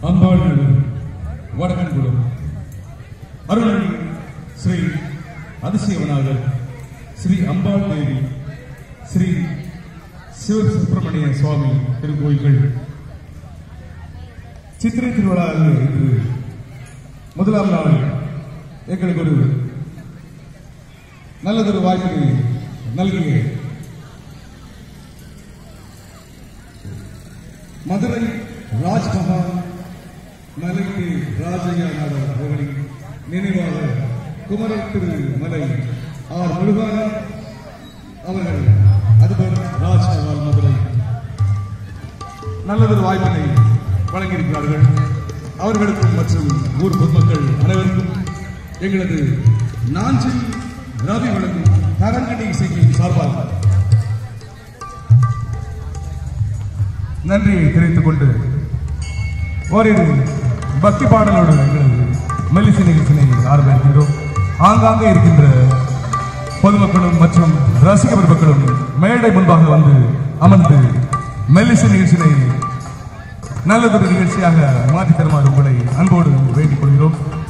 அம்பாள் வடக்கன்குளம் அருள்மொழி ஸ்ரீ அதிசயவனாகர் ஸ்ரீ அம்பாள் தேவி ஸ்ரீ சிவ சுப்பிரமணிய சுவாமி திருக்கோயில்கள் சித்திரை திருவிழா இன்று முதலாம் நாள் எங்களுக்கு ஒரு நல்லதொரு வாய்ப்பினை நல்கிய மதுரை ராஜ்மஹால் மலைக்கு ராஜையா நாடர் அவர்களின் நினைவாக குமர திரு மலை ஆர் முருகானன் அவர்கள் அதுபோல் ராஜ்மஹால் மதுரை நல்லதொரு வாய்ப்பினை வழங்கியிருக்கிறார்கள் அவர்களுக்கும் மற்றும் ஊர் பொதுமக்கள் அனைவருக்கும் எங்களது நாஞ்சில் ரவி வழங்கும் தரங்கடி இசைக்கு சார்பாக நன்றியை தெரிவித்துக் கொண்டு ஓரிரு பக்தி பாடலோடு எங்களது மெல்லிசை நிகழ்ச்சியை ஆரம்பிக்கின்றோம் ஆங்காங்கே இருக்கின்ற பொதுமக்களும் மற்றும் ரசிக பெருமக்களும் மேடை முன்பாக வந்து அமர்ந்து மெல்லிசை நிகழ்ச்சியை நல்லதொரு நிகழ்ச்சியாக மாற்றித் தருமாறு உங்களை அன்போடு வேண்டிக் கொள்கிறோம்